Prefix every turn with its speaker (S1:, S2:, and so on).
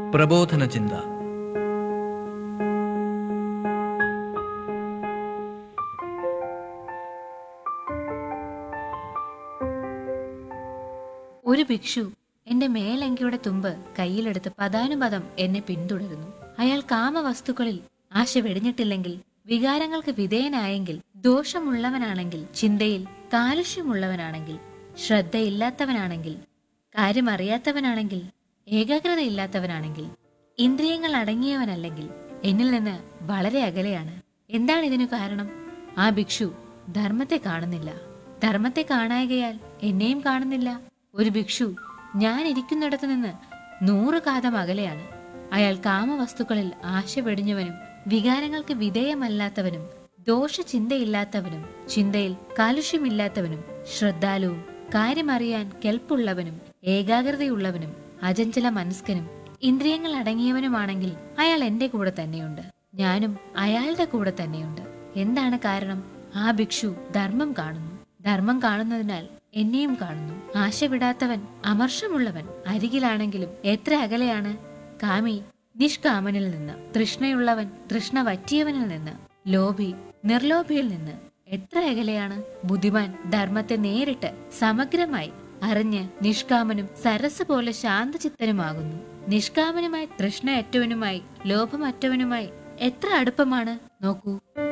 S1: പ്രബോധന ചിന്ത
S2: ഒരു ഭിക്ഷു എന്റെ മേലങ്കിയുടെ തുമ്പ് കയ്യിലെടുത്ത് പദാനുപദം എന്നെ പിന്തുടരുന്നു അയാൾ കാമവസ്തുക്കളിൽ ആശ വെടിഞ്ഞിട്ടില്ലെങ്കിൽ വികാരങ്ങൾക്ക് വിധേയനായെങ്കിൽ ദോഷമുള്ളവനാണെങ്കിൽ ചിന്തയിൽ കാലുഷ്യമുള്ളവനാണെങ്കിൽ ശ്രദ്ധയില്ലാത്തവനാണെങ്കിൽ കാര്യമറിയാത്തവനാണെങ്കിൽ ഏകാഗ്രതയില്ലാത്തവനാണെങ്കിൽ ഇന്ദ്രിയങ്ങൾ അടങ്ങിയവനല്ലെങ്കിൽ എന്നിൽ നിന്ന് വളരെ അകലെയാണ് എന്താണ് ഇതിനു കാരണം ആ ഭിക്ഷു ധർമ്മത്തെ കാണുന്നില്ല ധർമ്മത്തെ കാണായകയാൽ എന്നെയും കാണുന്നില്ല ഒരു ഭിക്ഷു ഞാൻ ഇരിക്കുന്നിടത്തു നിന്ന് നൂറ് കാതം അകലെയാണ് അയാൾ കാമവസ്തുക്കളിൽ ആശ വെടിഞ്ഞവനും വികാരങ്ങൾക്ക് വിധേയമല്ലാത്തവനും ദോഷചിന്തയില്ലാത്തവനും ചിന്തയിൽ കാലുഷ്യമില്ലാത്തവനും ശ്രദ്ധാലുവും കാര്യമറിയാൻ കെൽപ്പുള്ളവനും ഏകാഗ്രതയുള്ളവനും അചഞ്ചല മനസ്കനും ഇന്ദ്രിയങ്ങൾ അടങ്ങിയവനുമാണെങ്കിൽ അയാൾ എന്റെ കൂടെ തന്നെയുണ്ട് ഞാനും അയാളുടെ കൂടെ തന്നെയുണ്ട് എന്താണ് കാരണം ആ ഭിക്ഷു ധർമ്മം കാണുന്നു ധർമ്മം കാണുന്നതിനാൽ എന്നെയും കാണുന്നു ആശ വിടാത്തവൻ അമർഷമുള്ളവൻ അരികിലാണെങ്കിലും എത്ര അകലെയാണ് കാമി നിഷ്കാമനിൽ നിന്ന് തൃഷ്ണയുള്ളവൻ തൃഷ്ണ വറ്റിയവനിൽ നിന്ന് ലോഭി നിർലോഭിയിൽ നിന്ന് എത്ര അകലെയാണ് ബുദ്ധിമാൻ ധർമ്മത്തെ നേരിട്ട് സമഗ്രമായി അറിഞ്ഞ് നിഷ്കാമനും സരസ് പോലെ ശാന്തചിത്തനുമാകുന്നു നിഷ്കാമനുമായി തൃഷ്ണയറ്റവനുമായി ലോഭമറ്റവനുമായി എത്ര അടുപ്പമാണ് നോക്കൂ